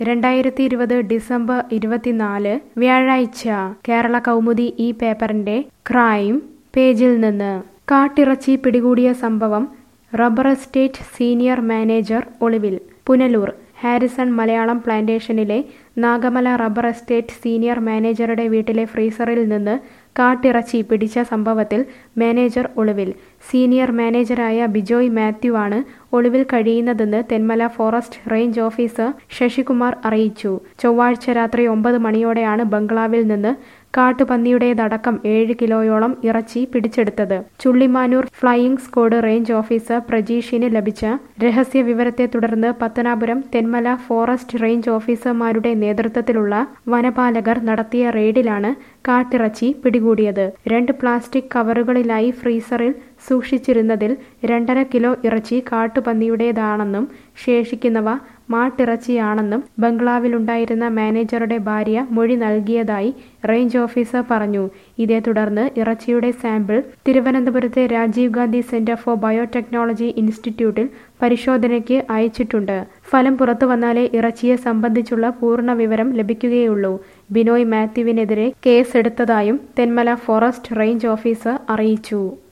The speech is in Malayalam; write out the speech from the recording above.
രണ്ടായിരത്തി ഇരുപത് ഡിസംബർ ഇരുപത്തിനാല് വ്യാഴാഴ്ച കേരള കൗമുദി ഈ പേപ്പറിന്റെ ക്രൈം പേജിൽ നിന്ന് കാട്ടിറച്ചി പിടികൂടിയ സംഭവം റബ്ബർ എസ്റ്റേറ്റ് സീനിയർ മാനേജർ ഒളിവിൽ പുനലൂർ ഹാരിസൺ മലയാളം പ്ലാന്റേഷനിലെ നാഗമല റബ്ബർ എസ്റ്റേറ്റ് സീനിയർ മാനേജറുടെ വീട്ടിലെ ഫ്രീസറിൽ നിന്ന് കാട്ടിറച്ചി പിടിച്ച സംഭവത്തിൽ മാനേജർ ഒളിവിൽ സീനിയർ മാനേജറായ ബിജോയ് മാത്യു ആണ് ഒളിവിൽ കഴിയുന്നതെന്ന് Thenmala forest range officer Sasikumar അറിയിച്ചു ചൊവ്വാഴ്ച രാത്രി ഒമ്പത് മണിയോടെയാണ് ബംഗ്ലാവിൽ നിന്ന് കാട്ടുപന്നിയുടേതടക്കം ഏഴ് കിലോയോളം ഇറച്ചി പിടിച്ചെടുത്തത് Chullimanoor flying squad range officer പ്രജീഷിന് ലഭിച്ച രഹസ്യ വിവരത്തെ തുടർന്ന് പത്തനാപുരം തെന്മല ഫോറസ്റ്റ് റേഞ്ച് ഓഫീസർമാരുടെ നേതൃത്വത്തിലുള്ള വനപാലകർ നടത്തിയ റെയ്ഡിലാണ് കാട്ടിറച്ചി പിടികൂടിയത് രണ്ട് പ്ലാസ്റ്റിക് കവറുകളിലായി ഫ്രീസറിൽ സൂക്ഷിച്ചിരുന്നതിൽ രണ്ടര കിലോ ഇറച്ചി കാട്ടുപന്നിയുടേതാണെന്നും ശേഷിക്കുന്നവ മാട്ടിറച്ചിയാണെന്നും ബംഗ്ലാവിലുണ്ടായിരുന്ന മാനേജറുടെ ഭാര്യ മൊഴി നൽകിയതായി റേഞ്ച് ഓഫീസർ പറഞ്ഞു ഇതേ തുടർന്ന് ഇറച്ചിയുടെ സാമ്പിൾ തിരുവനന്തപുരത്തെ Rajiv Gandhi centre for biotechnology ഇൻസ്റ്റിറ്റ്യൂട്ടിൽ പരിശോധനയ്ക്ക് അയച്ചിട്ടുണ്ട് ഫലം പുറത്തു വന്നാലേ ഇറച്ചിയെ സംബന്ധിച്ചുള്ള പൂർണ്ണ വിവരം ലഭിക്കുകയുള്ളൂ ബിനോയ് മാത്യുവിനെതിരെ കേസെടുത്തതായും തെന്മല ഫോറസ്റ്റ് റേഞ്ച് ഓഫീസർ അറിയിച്ചു